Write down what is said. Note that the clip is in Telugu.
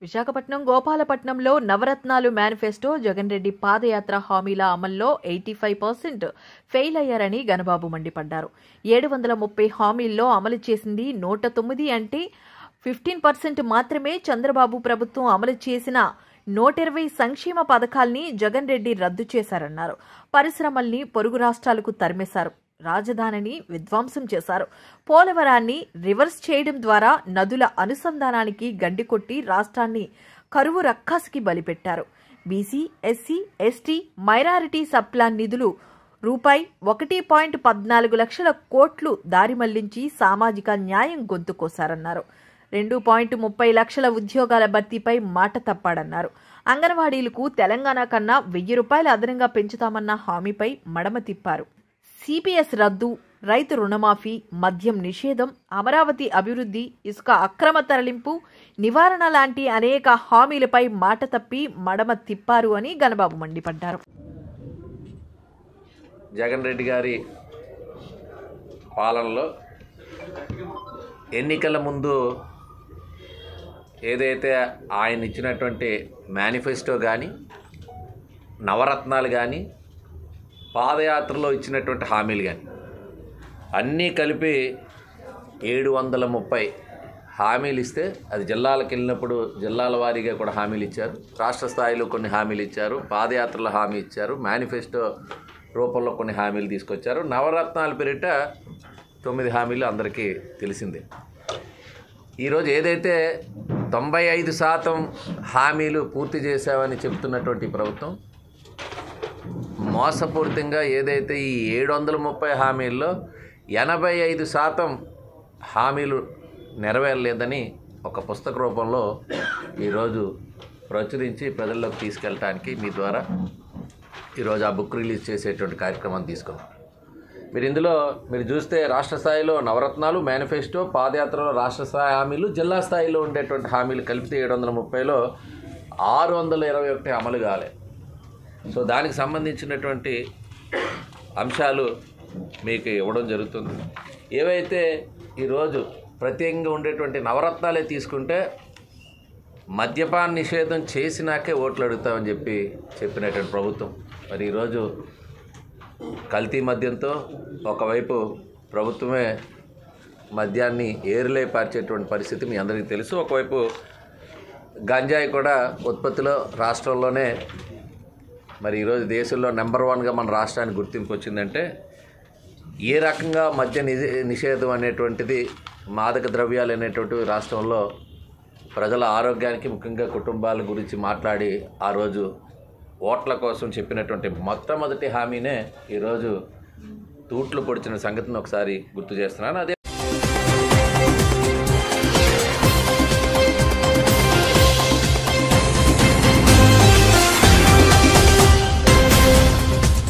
విశాఖపట్నం గోపాలపట్నంలో నవరత్నాలు మేనిఫెస్టో జగన్ రెడ్డి పాదయాత్ర హామీల అమల్లో ఎయిటీ ఫైవ్ పర్సెంట్ ఫెయిల్ అయ్యారని గణబాబు మండిపడ్డారు ఏడు వందల ముప్పై హామీల్లో అమలు చేసింది నూట తొమ్మిది అంటే ఫిఫ్టీన్ పర్సెంట్ మాత్రమే చంద్రబాబు ప్రభుత్వం అమలు చేసిన నూట ఇరవై సంక్షేమ పథకాల్ని జగన్ రెడ్డి రద్దు చేశారన్నారు పరిశ్రమల్ని పొరుగు రాష్ట్రాలకు తరిమేశారు రాజధానిని విధ్వంసం చేశారు పోలవరాన్ని రివర్స్ చేయడం ద్వారా నదుల అనుసంధానానికి గండి కొట్టి రాష్ట్రాన్ని కరువు రక్కసికి బలిపెట్టారు BC SC ST minority subplan నిధులు రూపాయి ఒకటి పాయింట్ పద్నాలుగు లక్షల కోట్లు దారి మళ్లించి సామాజిక న్యాయం గొంతుకోశారన్నారు రెండు పాయింట్ ముప్పై లక్షల ఉద్యోగాల భర్తీపై మాట తప్పాడన్నారు అంగన్వాడీలకు తెలంగాణ కన్నా వెయ్యి రూపాయలు అదనంగా పెంచుతామన్న హామీపై మడమ తిప్పారు సిపిఎస్ రద్దు రైతు రుణమాఫీ మద్యం నిషేధం అమరావతి అభివృద్ధి ఇసుక అక్రమ తరలింపు నివారణ లాంటి అనేక హామీలపై మాట తప్పి మడమ తిప్పారు అని గణబాబు మండిపడ్డారు జగన్ రెడ్డి గారి పాలనలో ఎన్నికల ముందు ఏదైతే ఆయన ఇచ్చినటువంటి మేనిఫెస్టో కానీ నవరత్నాలు కానీ పాదయాత్రలో ఇచ్చినటువంటి హామీలు కానీ అన్నీ కలిపి ఏడు వందల ముప్పై హామీలు ఇస్తే అది జిల్లాలకు వెళ్ళినప్పుడు జిల్లాల వారీగా కూడా హామీలు ఇచ్చారు రాష్ట్ర స్థాయిలో కొన్ని హామీలు ఇచ్చారు పాదయాత్రలో హామీ ఇచ్చారు మేనిఫెస్టో రూపంలో కొన్ని హామీలు తీసుకొచ్చారు నవరత్నాల పేరిట తొమ్మిది హామీలు అందరికీ తెలిసిందే ఈరోజు ఏదైతే తొంభై ఐదు శాతం హామీలు పూర్తి చేశామని చెప్తున్నటువంటి ప్రభుత్వం మోసపూరితంగా ఏదైతే ఈ ఏడు వందల ముప్పై హామీల్లో ఎనభై ఐదు శాతం హామీలు నెరవేరలేదని ఒక పుస్తక రూపంలో ఈరోజు ప్రచురించి ప్రజల్లోకి తీసుకెళ్ళటానికి మీ ద్వారా ఈరోజు ఆ బుక్ రిలీజ్ చేసేటువంటి కార్యక్రమం తీసుకున్నాం మీరు ఇందులో మీరు చూస్తే రాష్ట్ర స్థాయిలో నవరత్నాలు మేనిఫెస్టో పాదయాత్రలో రాష్ట్ర స్థాయి హామీలు జిల్లా స్థాయిలో ఉండేటువంటి హామీలు కలిపితే ఏడు వందల ముప్పైలో ఆరు వందల ఇరవై ఒకటి అమలు కాలే సో దానికి సంబంధించినటువంటి అంశాలు మీకు ఇవ్వడం జరుగుతుంది ఏవైతే ఈరోజు ప్రత్యేకంగా ఉండేటువంటి నవరత్నాలే తీసుకుంటే మద్యపాన నిషేధం చేసినాకే ఓట్లు అడుగుతామని చెప్పి చెప్పినటువంటి ప్రభుత్వం మరి ఈరోజు కల్తీ మద్యంతో ఒకవైపు ప్రభుత్వమే మద్యాన్ని ఏరులై పార్చేటువంటి పరిస్థితి మీ అందరికీ తెలుసు ఒకవైపు గంజాయి కూడా ఉత్పత్తిలో రాష్ట్రంలోనే మరి ఈరోజు దేశంలో నెంబర్ వన్గా మన రాష్ట్రానికి గుర్తింపు వచ్చిందంటే ఏ రకంగా మద్య నిషే నిషేధం అనేటువంటిది మాదక ద్రవ్యాలు అనేటువంటివి రాష్ట్రంలో ప్రజల ఆరోగ్యానికి ముఖ్యంగా కుటుంబాల గురించి మాట్లాడి ఆ రోజు ఓట్ల కోసం చెప్పినటువంటి మొట్టమొదటి హామీనే ఈరోజు తూట్లు పొడిచిన సంగతిని ఒకసారి గుర్తు చేస్తున్నాను అదే